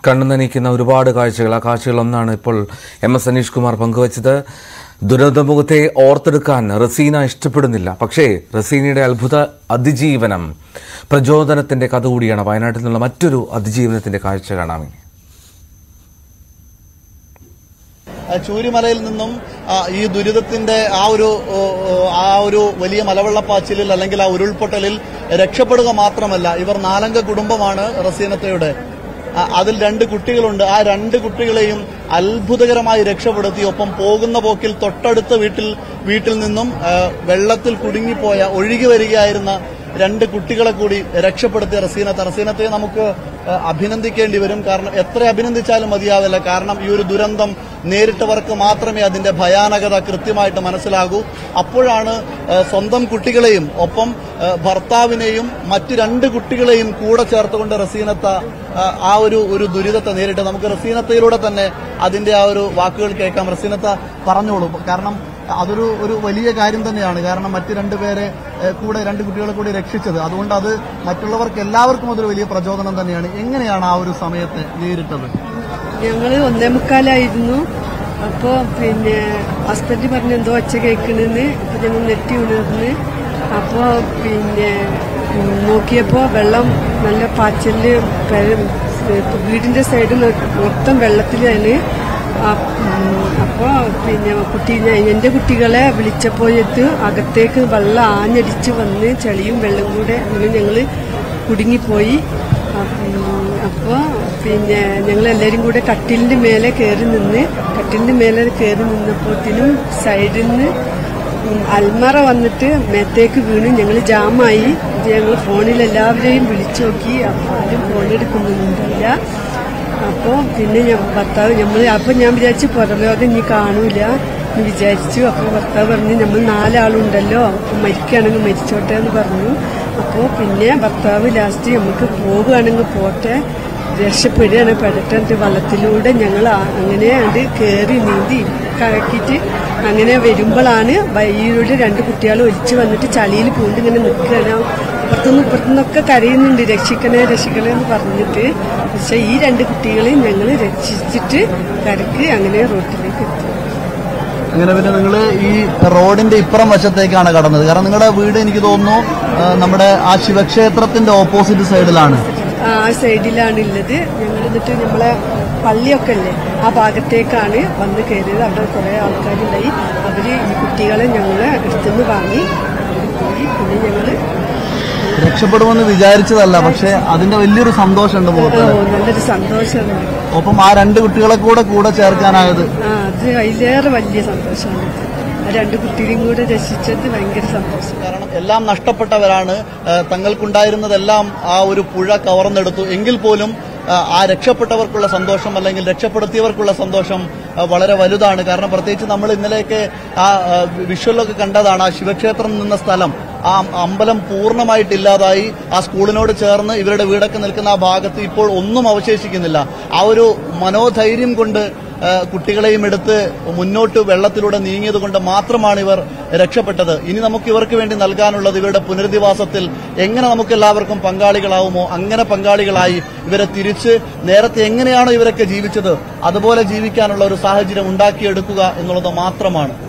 കണ്ണു നനയ്ക്കുന്ന ഒരുപാട് കാഴ്ചകൾ ആ കാഴ്ചകളൊന്നാണ് ഇപ്പോൾ എം എസ് അനീഷ് കുമാർ പങ്കുവച്ചത് ദുരന്തമുഖത്തെ ഓർത്തെടുക്കാൻ റസീന ഇഷ്ടപ്പെടുന്നില്ല പക്ഷേ റസീനയുടെ അത്ഭുത അതിജീവനം പ്രചോദനത്തിന്റെ കഥ കൂടിയാണ് വയനാട്ടിൽ നിന്നുള്ള മറ്റൊരു അതിജീവനത്തിന്റെ കാഴ്ച കാണാം ഇനി ആ ചൂരിമലയിൽ നിന്നും ആ, ഈ ദുരിതത്തിന്റെ ആ ഒരു ഓ, ഓ, ആ ഒരു വലിയ മലവെള്ളപ്പാച്ചിലിൽ അല്ലെങ്കിൽ ആ ഉരുൾപൊട്ടലിൽ രക്ഷപ്പെടുക മാത്രമല്ല ഇവർ നാലംഗ കുടുംബമാണ് റസീനത്തയുടെ ആ, അതിൽ രണ്ട് കുട്ടികളുണ്ട് ആ രണ്ട് കുട്ടികളെയും അത്ഭുതകരമായി രക്ഷപ്പെടുത്തി ഒപ്പം പോകുന്ന പോക്കിൽ തൊട്ടടുത്ത വീട്ടിൽ വീട്ടിൽ നിന്നും ആ, വെള്ളത്തിൽ കുടുങ്ങിപ്പോയ ഒഴുകി വരികയായിരുന്ന രണ്ട് കുട്ടികളെ കൂടി രക്ഷപ്പെടുത്തിയ റസീനത്ത് റസീനത്തെ നമുക്ക് ഏഹ്, അഭിനന്ദിക്കേണ്ടി വരും കാരണം എത്ര അഭിനന്ദിച്ചാലും മതിയാവില്ല കാരണം ഈ ഒരു ദുരന്തം നേരിട്ടവർക്ക് മാത്രമേ അതിന്റെ ഭയാനകത കൃത്യമായിട്ട് മനസ്സിലാകൂ അപ്പോഴാണ് ഏഹ്, സ്വന്തം കുട്ടികളെയും ഒപ്പം ഏഹ്, ഭർത്താവിനെയും മറ്റു രണ്ട് കുട്ടികളെയും കൂടെ ചേർത്തുകൊണ്ട് റസീനത്ത ഏഹ്, ആ ഒരു ഒരു ദുരിതത്തെ നേരിട്ട് നമുക്ക് റസീനത്തയിലൂടെ തന്നെ അതിന്റെ ആ ഒരു വാക്കുകൾ കേൾക്കാം റസീനത്ത പറഞ്ഞോളൂ കാരണം അതൊരു ഒരു വലിയ കാര്യം തന്നെയാണ് കാരണം മറ്റ് രണ്ടുപേരെ ഏഹ്, കൂടെ രണ്ട് കുട്ടികളെ കൂടി രക്ഷിച്ചത് അതുകൊണ്ട് അത് മറ്റുള്ളവർക്ക് എല്ലാവർക്കും അതൊരു വലിയ പ്രചോദനം തന്നെയാണ് എങ്ങനെയാണ് ആ ഒരു സമയത്തെ നേരിട്ടത് ഞങ്ങള് ഒന്നേ മുക്കാലായിരുന്നു അപ്പോ പിന്നെ ഹസ്ബൻഡ് പറഞ്ഞ എന്തോ ഒച്ച കേൾക്കണെന്ന് അപ്പൊ ഞങ്ങൾ നെറ്റി ഉണർന്ന് അപ്പോ പിന്നെ ഉം, നോക്കിയപ്പോ വെള്ളം നല്ല പാച്ചല് പെ- വീടിന്റെ സൈഡ് മൊത്തം വെള്ളത്തിലാണ് ആ- ഉം, അപ്പോ പിന്നെ കുട്ടി ഞാൻ- എന്റെ കുട്ടികളെ വിളിച്ചപ്പോഴത്ത് അകത്തേക്ക് വെള്ളം ആഞ്ഞടിച്ച് വന്ന് ചെളിയും വെള്ളം കൂടെ അങ്ങനെ ഞങ്ങള് കുടുങ്ങിപ്പോയി അപ്പോൾ പിന്നെ ഞങ്ങൾ എല്ലാവരും കൂടെ കട്ടിലിന്റെ മേലെ കയറി നിന്ന് കട്ടിലിന്റെ മേലെ കയറി നിന്നപ്പോഴത്തേനും സൈഡിൽ നിന്ന് അൽമറ വന്നിട്ട് മേത്തേക്ക് വീണ് ഞങ്ങൾ ജാമായി ഞങ്ങൾ ഫോണിൽ എല്ലാവരെയും വിളിച്ചു നോക്കി അപ്പോൾ ആരും ഫോൺ എടുക്കുന്നുണ്ടായില്ല അപ്പോൾ പിന്നെ ഞാൻ ഭർത്താവ് നമ്മൾ അപ്പോൾ ഞാൻ വിചാരിച്ചു പുറലോകം ഇനി കാണൂല എന്ന് വിചാരിച്ചു അപ്പോൾ ഭർത്താവ് പറഞ്ഞു നമ്മൾ നാലാളുണ്ടല്ലോ അപ്പോൾ മരിക്കുകയാണെങ്കിൽ മരിച്ചോട്ടെ എന്ന് പറഞ്ഞു അപ്പോൾ പിന്നെ ഭർത്താവ് ലാസ്റ്റ് നമുക്ക് പോവുകയാണെങ്കിൽ പോട്ടെ രക്ഷപ്പെടുകയാണ് പെടട്ടെ വള്ളത്തിലൂടെ ഞങ്ങൾ ആ- അങ്ങനെ അത് കയറി നീന്തി കറക്കിയിട്ട് അങ്ങനെ വരുമ്പോഴാണ് വഴിയിലൂടെ രണ്ട് കുട്ടികൾ ഒലിച്ച് വന്നിട്ട് ചളിയിൽ പൂണ്ട് ഇങ്ങനെ നിൽക്കുകയാണ് അപ്പുറത്തുനിന്ന് ഇപ്പുറത്തുനിന്നൊക്കെ കരയുന്നുണ്ട് രക്ഷിക്കണേ രക്ഷിക്കണേ എന്ന് പറഞ്ഞിട്ട് പക്ഷെ ഈ രണ്ട് കുട്ടികളെയും ഞങ്ങൾ രക്ഷിച്ചിട്ട് കരക്ക് അങ്ങനെ റോട്ടിലേക്ക് എത്തി അങ്ങനെ പിന്നെ നിങ്ങൾ ഈ റോഡിന്റെ ഇപ്പുറം വശത്തേക്കാണ് കടന്നത് കാരണം നിങ്ങളുടെ വീട് എനിക്ക് തോന്നുന്നു ആ, നമ്മുടെ ആ ശിവക്ഷേത്രത്തിന്റെ ഓപ്പോസിറ്റ് സൈഡിലാണ് ആ സൈഡിലാണ് ഉള്ളത് ഞങ്ങൾ എന്നിട്ട് നമ്മളെ പള്ളിയൊക്കെ അല്ലേ ആ ഭാഗത്തേക്കാണ് വന്ന് കയറിയത് അവിടെ കുറെ ആൾക്കാരുണ്ടായി അവര് ഈ കുട്ടികളെ ഞങ്ങളെ അടുത്തുനിന്ന് വാങ്ങി അവര് പോയി പിന്നെ ഞങ്ങള് രക്ഷപ്പെടുമെന്ന് വിചാരിച്ചതല്ല പക്ഷെ അതിന്റെ വലിയൊരു സന്തോഷമുണ്ട് ഓ, മുഖത്ത് നല്ലൊരു സന്തോഷമാണ് ഒപ്പം ആ രണ്ട് കുട്ടികളെ കൂടെ കൂടെ ചേർക്കാനായത് ആ അത് അതിലേറെ വലിയ സന്തോഷമാണ് ആ രണ്ട് കുട്ടികളെയും കൂടെ രക്ഷിച്ചത് ഭയങ്കര സന്തോഷം കാരണം എല്ലാം നഷ്ടപ്പെട്ടവരാണ് ആ, തങ്ങൾക്കുണ്ടായിരുന്നതെല്ലാം ആ ഒരു പുഴ കവർന്നെടുത്തു എങ്കിൽ പോലും ആ, ആ രക്ഷപ്പെട്ടവർക്കുള്ള സന്തോഷം അല്ലെങ്കിൽ രക്ഷപ്പെടുത്തിയവർക്കുള്ള സന്തോഷം ആ, വളരെ വലുതാണ് കാരണം പ്രത്യേകിച്ച് നമ്മൾ ഇന്നലെയൊക്കെ ആ ആ, വിഷ്വലൊക്കെ കണ്ടതാണ് ആ ശിവക്ഷേത്രം നിന്ന സ്ഥലം ആ അമ്പലം പൂർണ്ണമായിട്ടില്ലാതായി ആ സ്കൂളിനോട് ചേർന്ന് ഇവരുടെ വീടൊക്കെ നിൽക്കുന്ന ആ ഭാഗത്ത് ഇപ്പോൾ ഒന്നും അവശേഷിക്കുന്നില്ല ആ ഒരു മനോധൈര്യം കൊണ്ട് ആ, കുട്ടികളെയും എടുത്ത് മുന്നോട്ട് വെള്ളത്തിലൂടെ നീങ്ങിയത് കൊണ്ട് മാത്രമാണ് ഇവർ രക്ഷപ്പെട്ടത് ഇനി നമുക്ക് ഇവർക്ക് വേണ്ടി നൽകാനുള്ളത് ഇവരുടെ പുനരധിവാസത്തിൽ എങ്ങനെ നമുക്ക് എല്ലാവർക്കും പങ്കാളികളാവുമോ അങ്ങനെ പങ്കാളികളായി ഇവരെ തിരിച്ച് നേരത്തെ എങ്ങനെയാണോ ഇവരൊക്കെ ജീവിച്ചത് അതുപോലെ ജീവിക്കാനുള്ള ഒരു സാഹചര്യം ഉണ്ടാക്കിയെടുക്കുക എന്നുള്ളത് മാത്രമാണ്